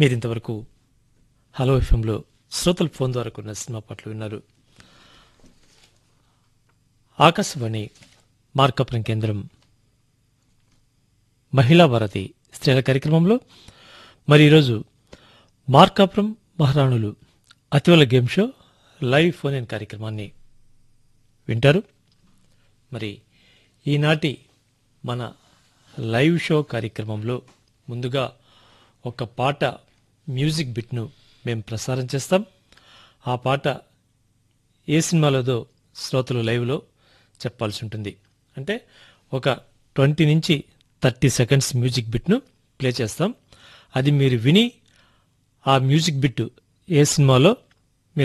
మీరింతవరకు హలో ఎఫ్ఎంలో శ్రోతల ఫోన్ ద్వారా కొన్న సినిమా పాటలు విన్నారు ఆకాశవాణి మార్కపురం కేంద్రం మహిళా భారతి స్త్రీల కార్యక్రమంలో మరి ఈరోజు మార్కాపురం మహారాణులు అతివల game show live phone in కార్యక్రమాన్ని వింటారు మరి ఈనాటి మన లైవ్ షో కార్యక్రమంలో ముందుగా ఒక పాట మ్యూజిక్ బిట్ను మేము ప్రసారం చేస్తాం ఆ పాట ఏ సినిమాలోదో శ్రోతలు లైవ్లో చెప్పాల్సి ఉంటుంది అంటే ఒక ట్వంటీ నుంచి థర్టీ సెకండ్స్ మ్యూజిక్ బిట్ను ప్లే చేస్తాం అది మీరు విని ఆ మ్యూజిక్ బిట్ ఏ సినిమాలో